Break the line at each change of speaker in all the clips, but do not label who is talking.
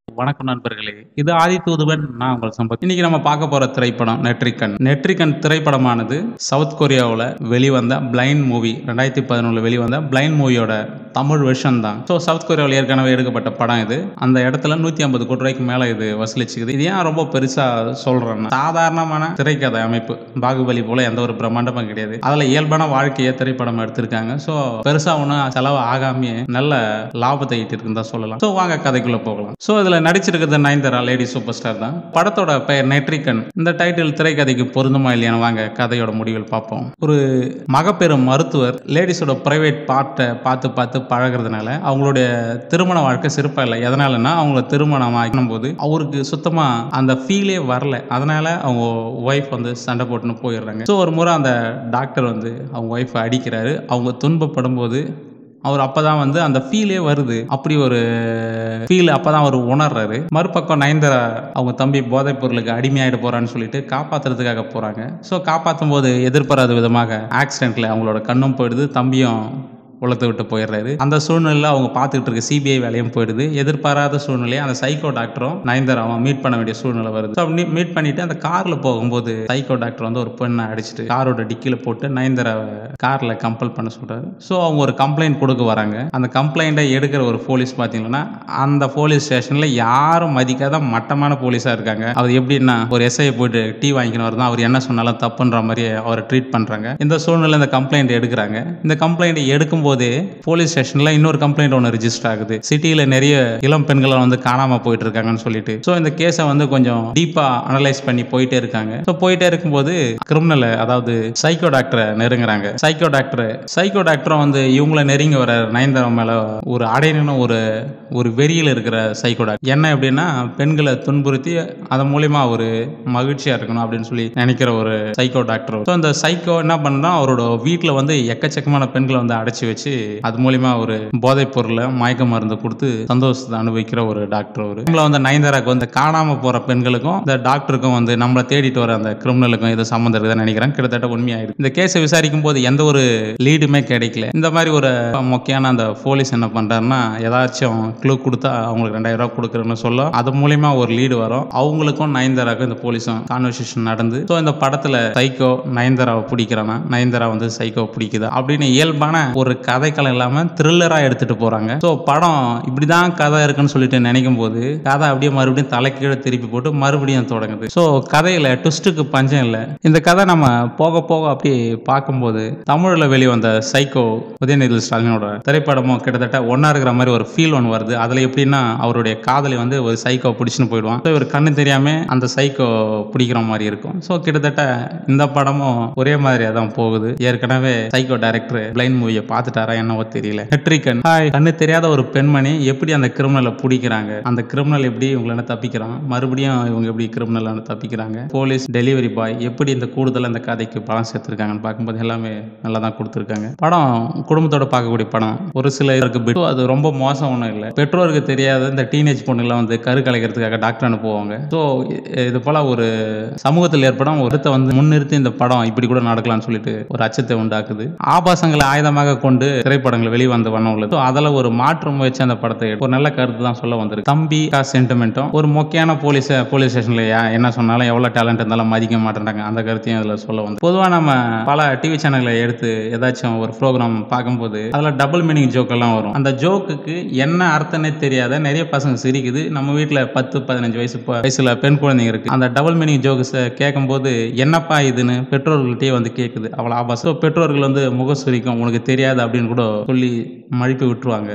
வணக்கம் நண்பர்களே இது ஆதி தூதுவன் நான் உங்கள் சம்பத் இன்னைக்கு நம்ம பார்க்க போற திரைப்படம் நெட்ரிகன் நெட்ரிகன் திரைப்படமானது சவுத் கொரியாவில் வெளிவந்த பிளைண்ட் மூவி ரெண்டாயிரத்தி பதினொன்றில் வெளிவந்த பிளைண்ட் மூவியோட தமிழ் வெர்ஷன் தான் ஸோ சவுத் கொரியாவில் ஏற்கனவே எடுக்கப்பட்ட படம் இது அந்த இடத்துல நூற்றி ஐம்பது கோடி ரூபாய்க்கு மேலே இது வசூலிச்சுக்குது இது ஏன் ரொம்ப பெருசாக சொல்கிறேன்னா சாதாரணமான திரைக்கதை அமைப்பு பாகுபலி போல எந்த ஒரு பிரம்மாண்டமும் கிடையாது அதில் இயல்பான வாழ்க்கையை திரைப்படம் எடுத்திருக்காங்க ஸோ பெருசாக ஒன்றும் செலவு ஆகாமையே நல்ல லாபத்தை ஈட்டிருக்குன்னு தான் சொல்லலாம் ஸோ வாங்க கதைக்குள்ள போகலாம் ஸோ இதில் நடிச்சிருக்கிறது நயன்தாரா லேடி சூப்பர் ஸ்டார் தான் படத்தோட பெயர் நெட்ரிகன் இந்த டைட்டில் திரைக்கதைக்கு பொருந்துமா இல்லையான்னு வாங்க கதையோட முடிவில் பார்ப்போம் ஒரு மகப்பெரும் மருத்துவர் லேடிஸோட பிரைவேட் பார்ட்டை பார்த்து பார்த்து பழகுறதுனால அவங்களுடைய திருமண வாழ்க்கை சிறப்பாக இல்லை எதனாலன்னா அவங்கள திருமணம் ஆகினும் போது அவருக்கு சுத்தமாக அந்த ஃபீலே வரல அதனால அவங்க ஒய்ஃப் வந்து சண்டை போட்டுன்னு போயிடுறாங்க ஸோ ஒரு முறை அந்த டாக்டர் வந்து அவங்க ஒய்ஃபை அடிக்கிறாரு அவங்க துன்பப்படும் போது அவர் அப்பதான் வந்து அந்த ஃபீலே வருது அப்படி ஒரு ஃபீல் அப்பதான் அவர் உணர்றாரு மறுபக்கம் நயன்தாரா அவங்க தம்பி போதைப் பொருளுக்கு அடிமையாயிட போறான்னு சொல்லிட்டு காப்பாத்துறதுக்காக போறாங்க ஸோ காப்பாற்றும் போது எதிர்பாராத விதமாக ஆக்சிடென்ட்ல அவங்களோட கண்ணும் போயிடுது தம்பியும் உலகத்தை விட்டு போயிடுறாரு அந்த சூழ்நிலையில் அவங்க பார்த்துக்கிட்டு இருக்க சிபிஐ வேலையும் போயிடுது எதிர்பாராத சூழ்நிலையை அந்த சைக்கோ டாக்டரும் நயன்தாராவும் மீட் பண்ண வேண்டிய சூழ்நிலை வருது ஸோ மீட் பண்ணிட்டு அந்த கார்ல போகும்போது சைக்கோ டாக்டர் வந்து ஒரு பெண்ணை அடிச்சுட்டு காரோட டிக்கில போட்டு நயன்தாராவை கார்ல கம்பல் பண்ண சொல்றாரு ஸோ அவங்க ஒரு கம்ப்ளைண்ட் கொடுக்க வராங்க அந்த கம்ப்ளைண்ட்டை எடுக்கிற ஒரு போலீஸ் பார்த்தீங்கன்னா அந்த போலீஸ் ஸ்டேஷன்ல யாரும் மதிக்காத மட்டமான போலீஸா இருக்காங்க அவர் எப்படின்னா ஒரு எஸ்ஐ போயிட்டு டீ வாங்கிக்கணும் தான் அவர் என்ன சொன்னாலும் தப்புன்ற மாதிரி அவரை ட்ரீட் பண்றாங்க இந்த சூழ்நிலை இந்த கம்ப்ளைண்ட் எடுக்கிறாங்க இந்த கம்ப்ளைண்ட் எடுக்கும் போதே போலீஸ் ஸ்டேஷன்ல இன்னொரு கம்ப்ளைண்ட் ஒன்று ரிஜிஸ்டர் ஆகுது சிட்டியில நிறைய இளம் பெண்களை வந்து காணாம போயிட்டு இருக்காங்கன்னு சொல்லிட்டு ஸோ இந்த கேஸை வந்து கொஞ்சம் டீப்பா அனலைஸ் பண்ணி போயிட்டே இருக்காங்க ஸோ போயிட்டே இருக்கும்போது கிரிமினல் அதாவது சைக்கோ டாக்டரை நெருங்குறாங்க சைக்கோ டாக்டர் சைக்கோ டாக்டரும் வந்து இவங்கள நெருங்கி வர நயன்தாரா மேல ஒரு அடையணும் ஒரு ஒரு வெறியில் இருக்கிற சைக்கோ டாக்டர் என்ன எப்படின்னா பெண்களை துன்புறுத்தி அதன் மூலியமா ஒரு மகிழ்ச்சியா இருக்கணும் அப்படின்னு சொல்லி நினைக்கிற ஒரு சைக்கோ டாக்டர் ஸோ இந்த சைக்கோ என்ன பண்ணா அவரோட வீட்டில் வந்து எக்கச்சக்கமான பெண்களை வந்து அடைச்சி வச்சு அது மூலியமா ஒரு போதைப் பொருளை மயக்க மருந்து கொடுத்து சந்தோஷத்தை அனுபவிக்கிற ஒரு டாக்டர் அவர் நம்மள வந்து நயன்தாராக்கு வந்து காணாம போற பெண்களுக்கும் இந்த டாக்டருக்கும் வந்து நம்மளை தேடிட்டு வர அந்த கிரிமினலுக்கும் இது சம்மந்தம் இருக்குதுன்னு நினைக்கிறேன் கிட்டத்தட்ட உண்மையாயிருக்கு இந்த கேஸை விசாரிக்கும் போது எந்த ஒரு லீடுமே கிடைக்கல இந்த மாதிரி ஒரு முக்கியமான அந்த போலீஸ் என்ன பண்றாருன்னா ஏதாச்சும் க்ளூ கொடுத்தா அவங்களுக்கு ரெண்டாயிரம் ரூபாய் கொடுக்குறேன்னு சொல்ல அது மூலியமா ஒரு லீடு வரும் அவங்களுக்கும் நயன்தாராக்கும் இந்த போலீஸும் கான்வர்சேஷன் நடந்து ஸோ இந்த படத்துல சைக்கோ நயன்தாராவை பிடிக்கிறானா நயன்தாரா வந்து சைக்கோ பிடிக்குதா அப்படின்னு இயல்பான ஒரு கதைக்களம் இல்லாம த்ரில்லரா எடுத்துட்டு போறாங்க ஸோ படம் இப்படிதான் கதை இருக்குன்னு சொல்லிட்டு நினைக்கும் போது கதை அப்படியே மறுபடியும் தலைக்கீழே திருப்பி போட்டு மறுபடியும் தொடங்குது ஸோ கதையில ட்விஸ்ட்டுக்கு பஞ்சம் இல்லை இந்த கதை நம்ம போக போக அப்படியே பார்க்கும்போது தமிழில் வெளிவந்த சைக்கோ உதயநிதி ஸ்டாலினோட திரைப்படமும் கிட்டத்தட்ட ஒன்றா இருக்கிற மாதிரி ஒரு ஃபீல் ஒன்று வருது அதில் எப்படின்னா அவருடைய காதலி வந்து ஒரு சைக்கோ பிடிச்சின்னு போயிடுவான் ஸோ இவர் கண்ணு தெரியாம அந்த சைக்கோ பிடிக்கிற மாதிரி இருக்கும் ஸோ கிட்டத்தட்ட இந்த படமும் ஒரே மாதிரியாக தான் போகுது ஏற்கனவே சைக்கோ டைரக்டர் பிளைண்ட் மூவியை பார்த்துட்டாரா என்னவோ தெரியல நெட்ரிகன் ஹாய் கண்ணு தெரியாத ஒரு பெண்மணி எப்படி அந்த கிரிமினலை பிடிக்கிறாங்க அந்த கிரிமினல் எப்படி இவங்கள தப்பிக்கிறான் மறுபடியும் இவங்க எப்படி கிரிமினல் தப்பிக்கிறாங்க போலீஸ் டெலிவரி பாய் எப்படி இந்த கூடுதல் அந்த கதைக்கு படம் சேர்த்துருக்காங்கன்னு பார்க்கும்போது எல்லாமே நல்லா தான் கொடுத்துருக்காங்க படம் குடும்பத்தோட பார்க்கக்கூடிய படம் ஒரு சிலருக்கு பிட் அது ரொம்ப மோசம் ஒன்றும் இல்லை பெற்றோருக்கு தெரியாத இந்த டீனேஜ் பொண்ணுங்களாம் வந்து கரு கலைக்கிறதுக்காக டாக்டர் அனுப்புவாங்க ஸோ இது போல ஒரு சமூகத்தில் ஏற்படும் ஒரு இடத்தை வந்து முன்னிறுத்தி இந்த படம் இப்படி கூட நடக்கலாம்னு சொல்லிட்டு ஒரு அச்சத்தை உண்டாக்குது ஆபாசங்களை ஆயுதமாக கொண்டு திரைப்படங்கள் வெளிவந்த வண்ணம் உள்ளது ஸோ அதில் ஒரு மாற்று முயற்சி அந்த படத்தை எடுத்து ஒரு நல்ல கருத்து தான் சொல்ல வந்திருக்கு தம்பி கா சென்டிமெண்ட்டும் ஒரு முக்கியமான போலீஸ் போலீஸ் ஸ்டேஷன்ல என்ன சொன்னாலும் எவ்வளோ டேலண்ட் இருந்தாலும் மதிக்க மாட்டேன்றாங்க அந்த கருத்தையும் அதில் சொல்ல வந்து பொதுவாக நம்ம பல டிவி சேனல்களை எடுத்து ஏதாச்சும் ஒரு ப்ரோக்ராம் பார்க்கும்போது அதில் டபுள் மீனிங் ஜோக் எல்லாம் வரும் அந்த ஜோக்குக்கு என்ன அர்த்தமே தெரியாத நிறைய பசங்க சிரிக்குது நம்ம வீட்டில் பத்து பதினஞ்சு வயசு ப- வயசுல பெண் குழந்தைங்க இருக்கு அந்த டபுள் மீனிங் ஜோக்ஸை கேட்கும்போது என்னப்பா இதுன்னு பெற்றோர்கள்ட்டயே வந்து கேட்குது அவ்வளோ ஆபாசம் So, பெற்றோர்கள் வந்து முகசுரிக்கும் உனக்கு தெரியாது அப்படின்னு கூட சொல்லி மழுப்பி விட்டுருவாங்க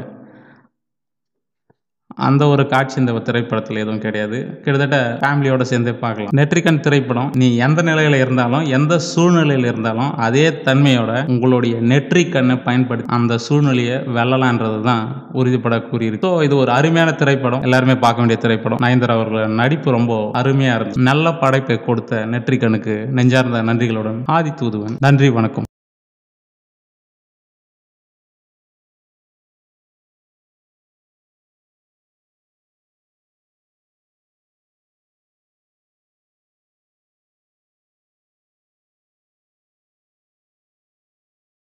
அந்த ஒரு காட்சி இந்த திரைப்படத்தில் எதுவும் கிடையாது கிட்டத்தட்ட ஃபேமிலியோட சேர்ந்து பார்க்கலாம் நெட்ரிகன் திரைப்படம் நீ எந்த நிலையில இருந்தாலும் எந்த சூழ்நிலையில இருந்தாலும் அதே தன்மையோட உங்களுடைய நெட்ரிக்கண்ணை பயன்படுத்தி அந்த சூழ்நிலையை வெல்லலான்றது தான் உறுதிப்பட கூறியிருக்கு ஸோ இது ஒரு அருமையான திரைப்படம் எல்லாருமே பார்க்க வேண்டிய திரைப்படம் நயன்தாரா அவர்கள் நடிப்பு ரொம்ப அருமையா இருந்துச்சு நல்ல படைப்பை கொடுத்த நெட்ரிக்கனுக்கு நெஞ்சார்ந்த நன்றிகளுடன் ஆதி தூதுவன் நன்றி வணக்கம்